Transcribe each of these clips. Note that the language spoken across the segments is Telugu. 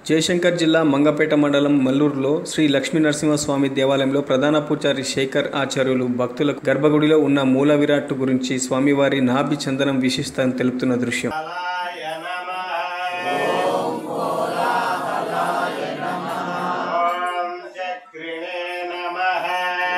జయశంకర్ జిల్లా మంగపేట మండలం మల్లూరులో శ్రీ లక్ష్మీ నరసింహస్వామి దేవాలయంలో ప్రధాన పూజారి శేఖర్ ఆచార్యులు భక్తులకు గర్భగుడిలో ఉన్న మూల విరాట్ గురించి స్వామివారి నాభి చందనం విశిష్టతను తెలుపుతున్న దృశ్యం హలాయ నమః ఓం చక్రిణే నమః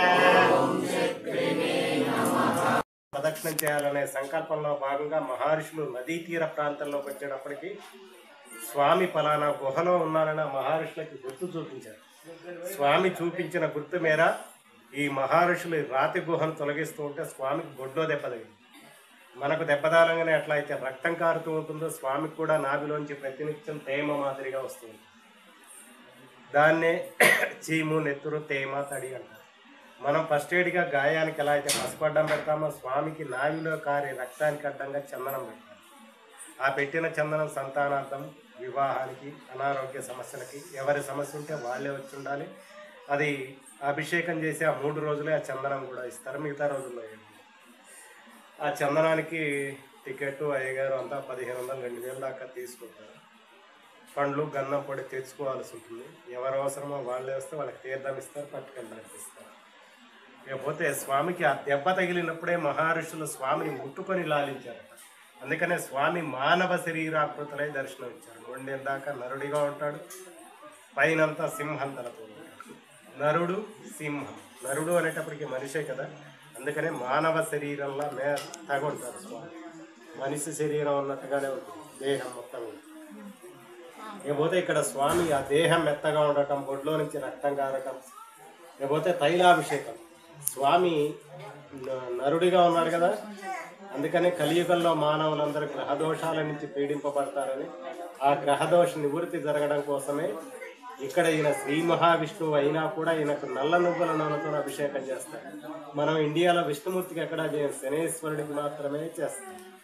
ప్రదక్షిణం చేయాలనే సంకల్పంలో భాగంగా మహర్షులు నదీ తీర ప్రాంతంలోకి వచ్చేటప్పటికి స్వామి ఫలానా గుహలో ఉన్నారని ఆ మహర్షులకి గుర్తు చూపించారు స్వామి చూపించిన గుర్తు మేర ఈ మహర్షులు రాతి గుహను తొలగిస్తూ ఉంటే స్వామికి గొడ్డో దెబ్బ తగిలింది మనకు దెబ్బతాలంగానే ఎట్లా అయితే రక్తం కారుతూ ఉంటుందో స్వామికి కూడా నాభిలోంచి ప్రతినిత్యం తేమ మాదిరిగా వస్తుంది దాన్నే చీము నెత్తురు తేమ తడి అంటారు మనం ఫస్ట్ ఎయిడ్గా గాయానికి ఎలా అయితే పసుపడ్డం పెడతామో స్వామికి నావిలో కారే రక్తానికి అడ్డంగా చందనం పెడతాం ఆ పెట్టిన చందనం సంతానార్థం వివాహానికి అనారోగ్య సమస్యలకి ఎవరి సమస్య ఉంటే వాళ్ళే వచ్చి ఉండాలి అది అభిషేకం చేసి ఆ మూడు రోజులే ఆ చందనం కూడా ఇస్తారు మిగతా రోజుల్లో ఏమి ఆ చందనానికి టికెట్ అయ్యగారు అంతా పదిహేను వందలు రెండు వేల దాకా తీసుకుంటారు పండ్లు గన్నం పొడి తెచ్చుకోవాల్సి ఉంటుంది ఎవరు అవసరమో వాళ్ళే వస్తే వాళ్ళకి తీర్థం ఇస్తారు పట్టుకెళ్ళడానికి ఇస్తారు లేకపోతే స్వామికి ఆ దెబ్బ తగిలినప్పుడే మహర్షులు స్వామిని ముట్టుకొని లాలించారు అందుకనే స్వామి మానవ శరీరాకృతులై దర్శనం ఇచ్చారు రెండేళ్ళ దాకా నరుడిగా ఉంటాడు పైనంతా సింహం తలతో ఉంటాడు నరుడు సింహం నరుడు అనేటప్పటికి మనిషే కదా అందుకనే మానవ శరీరంలో మెత్తగా ఉంటారు స్వామి మనిషి శరీరం ఉన్నట్టుగానే ఉంటుంది దేహం మొత్తం కూడా. లేకపోతే ఇక్కడ స్వామి ఆ దేహం మెత్తగా ఉండటం బొడ్లో నుంచి రక్తం కారటం లేకపోతే తైలాభిషేకం స్వామి న- నరుడిగా ఉన్నాడు కదా అందుకనే కలియుగంలో మానవులందరూ గ్రహదోషాల నుంచి పీడింపబడతారని ఆ గ్రహదోష నివృత్తి జరగడం కోసమే ఇక్కడ ఈయన శ్రీ మహావిష్ణువు అయినా కూడా ఈయనకు నల్ల నువ్వుల నూనెతో అభిషేకం చేస్తారు మనం ఇండియాలో విష్ణుమూర్తికి ఎక్కడ చేయం శనేశ్వరుడికి మాత్రమే చేస్తాం